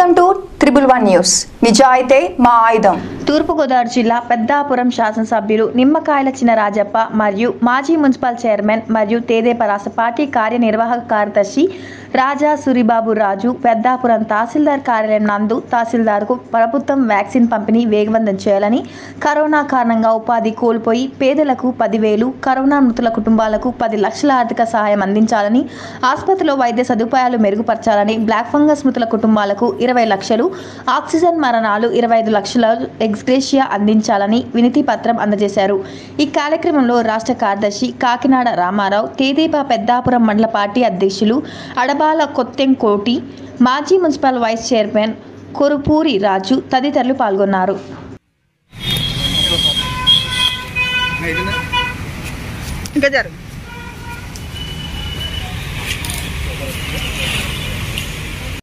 welcome to triple one news నిజాయితే మా ఆయుధం తూర్పుగోదావరి జిల్లా పెద్దాపురం శాసనసభ్యులు నిమ్మకాయల చినరాజప్ప మరియు మాజీ మున్సిపల్ చైర్మన్ మరియు తేదేప రాష్ట్ర పార్టీ కార్యనిర్వాహక కార్యదర్శి రాజా సూరిబాబు రాజు పెద్దాపురం తహసీల్దార్ కార్యాలయం నందు తహసీల్దార్కు ప్రభుత్వం వ్యాక్సిన్ పంపిణీ వేగవంతం చేయాలని కరోనా కారణంగా ఉపాధి కోల్పోయి పేదలకు పదివేలు కరోనా మృతుల కుటుంబాలకు పది లక్షల ఆర్థిక సహాయం అందించాలని ఆసుపత్రిలో వైద్య సదుపాయాలు మెరుగుపరచాలని బ్లాక్ ఫంగస్ మృతుల కుటుంబాలకు ఇరవై లక్షలు ఆక్సిజన్ మరణాలు ఇరవై ఐదు లక్షల ఎక్స్గ్రేషియా అందించాలని వినతి పత్రం అందజేశారు ఈ కార్యక్రమంలో రాష్ట్ర కార్యదర్శి కాకినాడ రామారావు తేదీప పెద్దాపురం మండల పార్టీ అధ్యక్షులు అడబాల కొత్తెంకోటి మాజీ municipal vice chairman Korupuri Raju తదితరులు పాల్గొన్నారు ఇంకా జరుగు